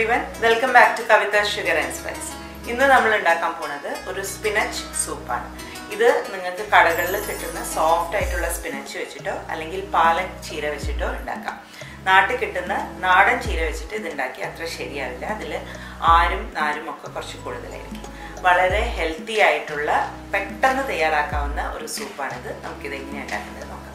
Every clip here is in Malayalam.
every everyone welcome back to Kavitha sugar and spice ഇന്ന് നമ്മൾ ഉണ്ടാക്കാൻ പോണത് ഒരു സ്പിനച്ച് സൂപ്പാണ് ഇത് നിങ്ങൾക്ക് കടകളിൽ കിട്ടുന്ന സോഫ്റ്റ് ആയിട്ടുള്ള സ്പിനച്ച് വെച്ചിട്ടോ അല്ലെങ്കിൽ പാലക് ചീര വെച്ചിട്ടോ ഉണ്ടാക്കാം നാട്ടിൽ കിട്ടുന്ന നാടൻ ചീര വെച്ചിട്ട് ഇത് ഉണ്ടാക്കി അത്ര ശരിയാവില്ല അതിൽ ആരും നാരും ഒക്കെ കുറച്ച് കൂടുതലായിരിക്കും വളരെ ഹെൽത്തി ആയിട്ടുള്ള പെട്ടെന്ന് തയ്യാറാക്കാവുന്ന ഒരു സൂപ്പാണിത് നമുക്കിത് എങ്ങനെയാണ് ഉണ്ടാക്കുന്നത് നോക്കാം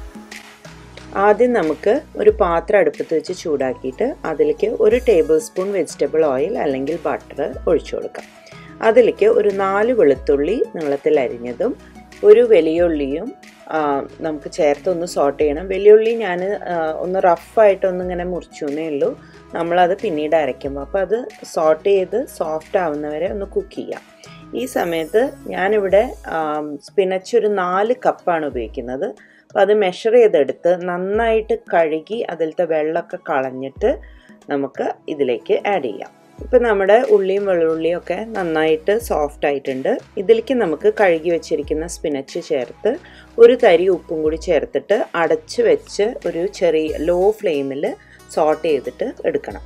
ആദ്യം നമുക്ക് ഒരു പാത്രം അടുപ്പത്ത് വെച്ച് ചൂടാക്കിയിട്ട് അതിലേക്ക് ഒരു ടേബിൾ സ്പൂൺ വെജിറ്റബിൾ ഓയിൽ അല്ലെങ്കിൽ ബട്ടർ ഒഴിച്ചു കൊടുക്കാം അതിലേക്ക് ഒരു നാല് വെളുത്തുള്ളി നീളത്തിൽ അരിഞ്ഞതും ഒരു വലിയുള്ളിയും നമുക്ക് ചേർത്ത് ഒന്ന് സോട്ട് ചെയ്യണം വലിയുള്ളി ഞാൻ ഒന്ന് റഫായിട്ടൊന്ന് ഇങ്ങനെ മുറിച്ചു എന്നേ ഉള്ളൂ നമ്മളത് പിന്നീട് അരയ്ക്കുമ്പോൾ അപ്പോൾ അത് സോട്ട് ചെയ്ത് സോഫ്റ്റ് ആവുന്നവരെ ഒന്ന് കുക്ക് ചെയ്യാം ഈ സമയത്ത് ഞാനിവിടെ സ്പിനച്ച് ഒരു നാല് കപ്പാണ് ഉപയോഗിക്കുന്നത് അപ്പോൾ അത് മെഷർ ചെയ്തെടുത്ത് നന്നായിട്ട് കഴുകി അതിലത്തെ വെള്ളമൊക്കെ കളഞ്ഞിട്ട് നമുക്ക് ഇതിലേക്ക് ആഡ് ചെയ്യാം ഇപ്പം നമ്മുടെ ഉള്ളിയും വെള്ളുള്ളിയും ഒക്കെ നന്നായിട്ട് സോഫ്റ്റ് ആയിട്ടുണ്ട് ഇതിലേക്ക് നമുക്ക് കഴുകി വെച്ചിരിക്കുന്ന സ്പിനച്ച് ചേർത്ത് ഒരു തരി ഉപ്പും കൂടി ചേർത്തിട്ട് അടച്ച് വെച്ച് ഒരു ചെറിയ ലോ ഫ്ലെയിമിൽ സോട്ട് ചെയ്തിട്ട് എടുക്കണം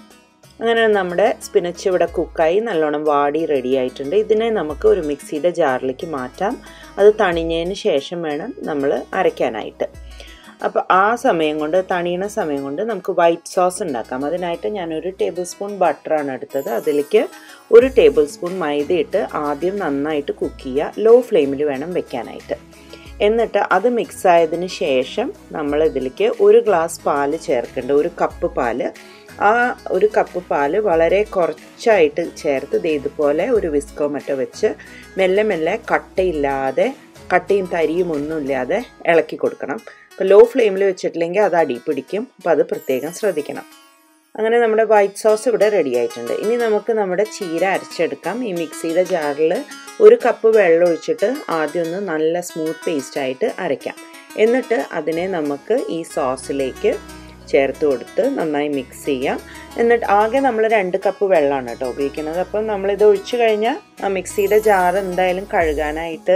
അങ്ങനെ നമ്മുടെ സ്പിനച്ച് ഇവിടെ കുക്കായി നല്ലോണം വാടി റെഡി ആയിട്ടുണ്ട് ഇതിനെ നമുക്ക് ഒരു മിക്സിയുടെ ജാറിലേക്ക് മാറ്റാം അത് തണിഞ്ഞതിന് ശേഷം വേണം നമ്മൾ അരയ്ക്കാനായിട്ട് അപ്പോൾ ആ സമയം കൊണ്ട് തണിയണ സമയം കൊണ്ട് നമുക്ക് വൈറ്റ് സോസ് ഉണ്ടാക്കാം അതിനായിട്ട് ഞാനൊരു ടേബിൾ സ്പൂൺ ബട്ടറാണ് എടുത്തത് അതിലേക്ക് ഒരു ടേബിൾ സ്പൂൺ മൈദയിട്ട് ആദ്യം നന്നായിട്ട് കുക്ക് ചെയ്യുക ലോ ഫ്ലെയിമിൽ വേണം വെക്കാനായിട്ട് എന്നിട്ട് അത് മിക്സ് ആയതിന് ശേഷം നമ്മൾ ഇതിലേക്ക് ഒരു ഗ്ലാസ് പാല് ചേർക്കേണ്ട ഒരു കപ്പ് പാല് ആ ഒരു കപ്പ് പാല് വളരെ കുറച്ചായിട്ട് ചേർത്ത് ഇത് ഇതുപോലെ ഒരു വിസ്കോ മറ്റോ വെച്ച് മെല്ലെ മെല്ലെ കട്ടയില്ലാതെ കട്ടയും തരിയും ഒന്നുമില്ലാതെ ഇളക്കി കൊടുക്കണം അപ്പോൾ ലോ ഫ്ലെയിമിൽ വെച്ചിട്ടില്ലെങ്കിൽ അത് അടി പിടിക്കും അപ്പോൾ അത് പ്രത്യേകം ശ്രദ്ധിക്കണം അങ്ങനെ നമ്മുടെ വൈറ്റ് സോസ് ഇവിടെ റെഡി ആയിട്ടുണ്ട് ഇനി നമുക്ക് നമ്മുടെ ചീര അരച്ചെടുക്കാം ഈ മിക്സിയുടെ ജാറിൽ ഒരു കപ്പ് വെള്ളം ഒഴിച്ചിട്ട് ആദ്യം ഒന്ന് നല്ല സ്മൂത്ത് പേസ്റ്റായിട്ട് അരയ്ക്കാം എന്നിട്ട് അതിനെ നമുക്ക് ഈ സോസിലേക്ക് ചേർത്ത് കൊടുത്ത് നന്നായി മിക്സ് ചെയ്യാം എന്നിട്ട് ആകെ നമ്മൾ രണ്ട് കപ്പ് വെള്ളമാണ് കേട്ടോ ഉപയോഗിക്കുന്നത് അപ്പം നമ്മളിത് ഒഴിച്ചു കഴിഞ്ഞാൽ ആ മിക്സിയുടെ ജാർ എന്തായാലും കഴുകാനായിട്ട്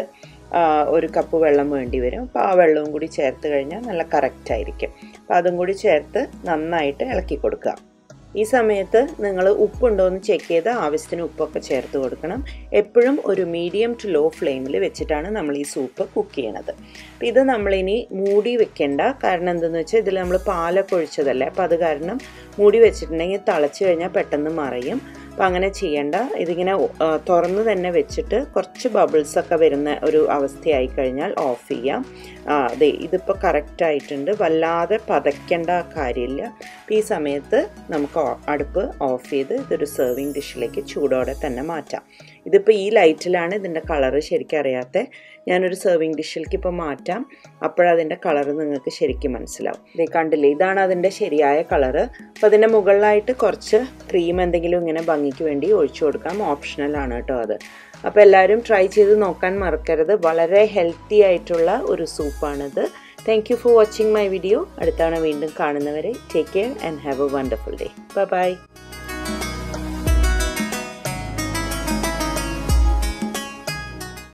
ഒരു കപ്പ് വെള്ളം വേണ്ടി വരും അപ്പോൾ ആ വെള്ളവും കൂടി ചേർത്ത് കഴിഞ്ഞാൽ നല്ല കറക്റ്റ് ആയിരിക്കും അപ്പോൾ അതും കൂടി ചേർത്ത് നന്നായിട്ട് ഇളക്കി കൊടുക്കുക ഈ സമയത്ത് നിങ്ങൾ ഉപ്പുണ്ടോ എന്ന് ചെക്ക് ചെയ്ത് ആവശ്യത്തിന് ഉപ്പൊക്കെ ചേർത്ത് കൊടുക്കണം എപ്പോഴും ഒരു മീഡിയം ടു ലോ ഫ്ലെയിമിൽ വെച്ചിട്ടാണ് നമ്മൾ ഈ സൂപ്പ് കുക്ക് ചെയ്യണത് അപ്പോൾ ഇത് നമ്മളിനി മൂടി വെക്കേണ്ട കാരണം എന്തെന്ന് വെച്ചാൽ ഇതിൽ നമ്മൾ പാലൊക്കെ ഒഴിച്ചതല്ലേ അപ്പോൾ അത് കാരണം മൂടി വെച്ചിട്ടുണ്ടെങ്കിൽ തിളച്ച് കഴിഞ്ഞാൽ പെട്ടെന്ന് മറയും അപ്പോൾ അങ്ങനെ ചെയ്യേണ്ട ഇതിങ്ങനെ തുറന്ന് തന്നെ വെച്ചിട്ട് കുറച്ച് ബബിൾസ് ഒക്കെ വരുന്ന ഒരു അവസ്ഥയായി കഴിഞ്ഞാൽ ഓഫ് ചെയ്യാം അതെ ഇതിപ്പോൾ കറക്റ്റ് ആയിട്ടുണ്ട് വല്ലാതെ പതയ്ക്കേണ്ട കാര്യമില്ല അപ്പോൾ ഈ സമയത്ത് നമുക്ക് അടുപ്പ് ഓഫ് ചെയ്ത് ഇതൊരു സെർവിങ് ഡിഷിലേക്ക് ചൂടോടെ തന്നെ മാറ്റാം ഇതിപ്പോൾ ഈ ലൈറ്റിലാണ് ഇതിൻ്റെ കളറ് ശരിക്കും അറിയാത്ത ഞാനൊരു സെർവിങ് ഡിഷിലേക്ക് ഇപ്പോൾ മാറ്റാം അപ്പോഴതിൻ്റെ കളറ് നിങ്ങൾക്ക് ശരിക്കും മനസ്സിലാവും ഇതേ കണ്ടില്ലേ ഇതാണ് അതിൻ്റെ ശരിയായ കളറ് അപ്പോൾ അതിൻ്റെ മുകളിലായിട്ട് കുറച്ച് ക്രീം എന്തെങ്കിലും ഇങ്ങനെ ഭംഗിക്ക് വേണ്ടി ഒഴിച്ചു കൊടുക്കാം ഓപ്ഷണലാണ് കേട്ടോ അത് അപ്പോൾ എല്ലാവരും ട്രൈ ചെയ്ത് നോക്കാൻ മറക്കരുത് വളരെ ഹെൽത്തി ആയിട്ടുള്ള ഒരു സൂപ്പാണിത് thank you for watching my video അടുത്താണ് വീണ്ടും കാണുന്നവരെ take care and have a wonderful day bye by